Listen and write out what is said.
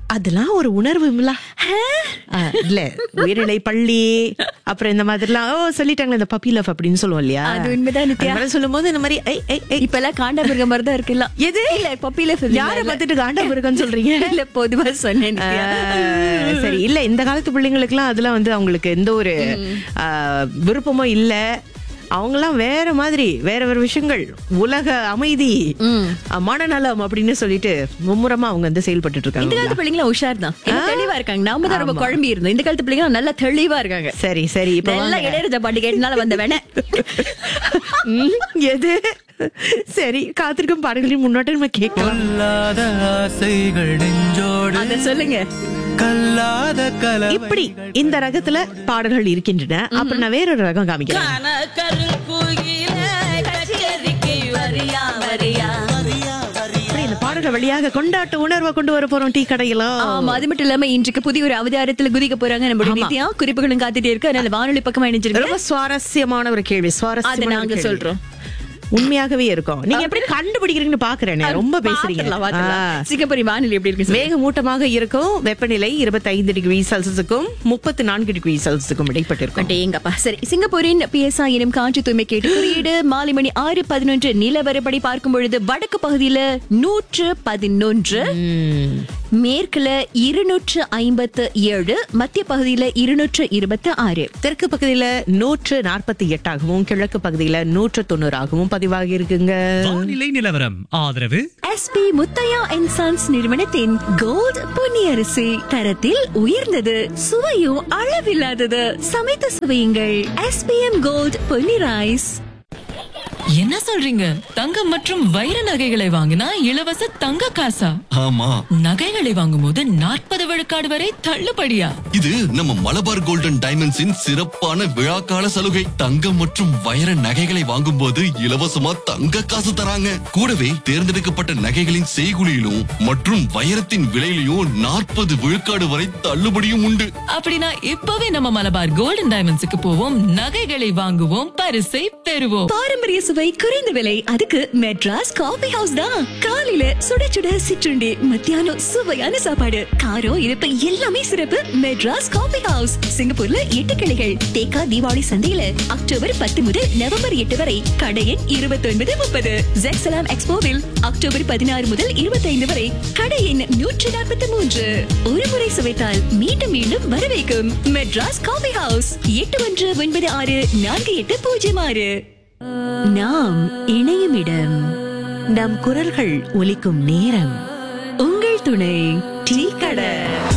அதெல்லாம் ஒரு உணர்வு விமலா ஆ, இல்ல உயர்நிலை பள்ளி அப்புறம் இந்த மாதிரிலாம் ஓ சொல்லிட்டாங்களே இந்த பப்பி லவ் அப்படின்னு சொல்லுவோம் இல்லையா அது உண்மைதான் நித்யா. அந்த மாதிரி சொல்லும்போது இந்த மாதிரி ஐ ஐ ஐ இப்ப எல்லாம் காண்டா மிருக மாதிரி தான் இருக்கலாம் எது இல்ல பப்பில யாரை பார்த்துட்டு காண்டா இருக்குன்னு சொல்றீங்க இல்ல பொதுவா சொன்னேன் நித்யா. ஆ, சரி இல்ல இந்த காலத்து பிள்ளைங்களுக்குலாம் அதுல வந்து அவங்களுக்கு எந்த ஒரு ஆ, விருப்பமும் இல்ல அவங்கெல்லாம் வேற மாதிரி வேற வேற விஷயங்கள் உலக அமைதி ஆ, மனநலம் அப்படின்னு சொல்லிட்டு மும்முரமா அவங்க வந்து செயல்பட்டு இந்த இருக்காங்க காலத்து பிள்ளைங்க உஷார் தான் என்ன தெளிவா இருக்காங்க நாம தான் ரொம்ப குழம்பி இருந்தோம் இந்த காலத்து பிள்ளைங்க நல்லா தெளிவா இருக்காங்க சரி சரி இப்ப நல்லா வாங்க. இளையராஜா பாட்டு கேட்டனால வந்த வேணே ம், எது சரி காத்திருக்கும் பாடல்களின் முன்னோட்ட நம்ம கேட்கலாம் கொல்லாத ஆசைகள் நெஞ்சோடு அத சொல்லுங்க கல்லாத கலவை இப்படி இந்த ரகத்துல பாடல்கள் இருக்கின்றன அப்புறம் நான் வேற ஒரு ரகம் காமிக்கிறேன் அப்படி இந்த பாடல்கள் வழியாக கொண்டாட்ட உணர்வை கொண்டு வர போறோம் டீ கடையில ஆமா அது மட்டும் இல்லாம இன்றைக்கு புதிய ஒரு அவதாரத்துல குதிக்க போறாங்க நம்மளுடைய நித்யா குறிப்புகளும் காத்துட்டே இருக்கு அதனால வானொலி பக்கமா இணைஞ்சிருங்க ரொம்ப சுவாரஸ்யமான ஒரு கேள்வி அதை சுவாரஸ்யமான நாங்க ஒரு கேள்வி. சொல்றோம் உண்மையாகவே இருக்கும் நீங்க எப்படி கண்டுபிடிக்கிறீங்கன்னு பாக்குறேன் ரொம்ப பேசுறீங்க பாத்துடலாம், பாத்துடலாம். ஆ. சிங்கப்பூரி வானிலை எப்படி இருக்கு சொல்லுங்க. மேகமூட்டமாக இருக்கும் வெப்பநிலை இருபத்தி ஐந்து டிகிரி செல்சியஸுக்கும் முப்பத்தி நான்கு டிகிரி செல்சியஸுக்கும் இடைப்பட்டிருக்கும் அடேங்கப்பா சரி சிங்கப்பூரின் பிஎஸ்ஐ எனும் காற்று தூய்மை கேட்டு குறியீடு மாலை மணி ஆறு பதினொன்று நிலவரப்படி பார்க்கும் பொழுது வடக்கு பகுதியில நூற்று பதினொன்று மேற்குல இருநூற்று ஐம்பத்து ஏழு மத்திய பகுதியில இருநூற்று இருபத்தி ஆறு தெற்கு பகுதியில நூற்று நாற்பத்தி எட்டாகவும் கிழக்கு பகுதியில நூற்று தொண்ணூறாகவும் பதிவாகி இருக்குங்க வானிலை நிலவரம் ஆதரவு எஸ்பி முத்தையா அண்ட் சன்ஸ் நிறுவனத்தின் கோல்ட் பொன்னியரிசி தரத்தில் உயர்ந்தது சுவையும் அளவில்லாதது சமைத்து சுவையுங்கள் எஸ்பிஎம் கோல்ட் பொன்னி ரைஸ் என்ன சொல்றீங்க தங்கம் மற்றும் வைர நகைகளை வாங்கினா இலவச தங்க காசா ஆமா நகைகளை வாங்கும்போது நாற்பது விழுக்காடு வரை தள்ளுபடியா இது நம்ம மலபார் கோல்டன் டைமண்ட்ஸின் சிறப்பான விழாக்கால சலுகை தங்கம் மற்றும் வைர நகைகளை வாங்கும்போது இலவசமா தங்க காசு தராங்க கூடவே தேர்ந்தெடுக்கப்பட்ட நகைகளின் செய்குலியிலும் மற்றும் வைரத்தின் விலையிலும் நாற்பது விழுக்காடு வரை தள்ளுபடியும் உண்டு அப்படின்னா இப்பவே நம்ம மலபார் கோல்டன் டைமண்ட்ஸுக்கு போவோம் நகைகளை வாங்குவோம் பரிசை பெறுவோம் பாரம்பரிய சுவை குறைந்த விலை அதுக்கு மெட்ராஸ் காபி ஹவுஸ் தான் காலையில சுட சுட சிற்றுண்டி மத்தியானம் சுவையான சாப்பாடு காரம் இனிப்பு எல்லாமே சிறப்பு மெட்ராஸ் காபி ஹவுஸ் சிங்கப்பூர்ல எட்டு கிளைகள் தேக்கா தீபாவளி சந்தையில அக்டோபர் பத்து முதல் நவம்பர் எட்டு வரை கடை எண் இருபத்தி ஒன்பது முப்பது ஜெக்சலாம் எக்ஸ்போவில் அக்டோபர் பதினாறு முதல் இருபத்தி ஐந்து வரை கடை எண் நூற்றி நாற்பத்தி மூன்று ஒரு முறை சுவைத்தால் மீண்டும் மீண்டும் வரவேற்கும் மெட்ராஸ் காபி ஹவுஸ் எட்டு ஒன்று ஒன்பது ஆறு நான்கு எட்டு பூஜ்ஜியம் ஆறு நாம் இணையும் இடம் நம் குரல்கள் ஒலிக்கும் நேரம் உங்கள் துணை டீ கடை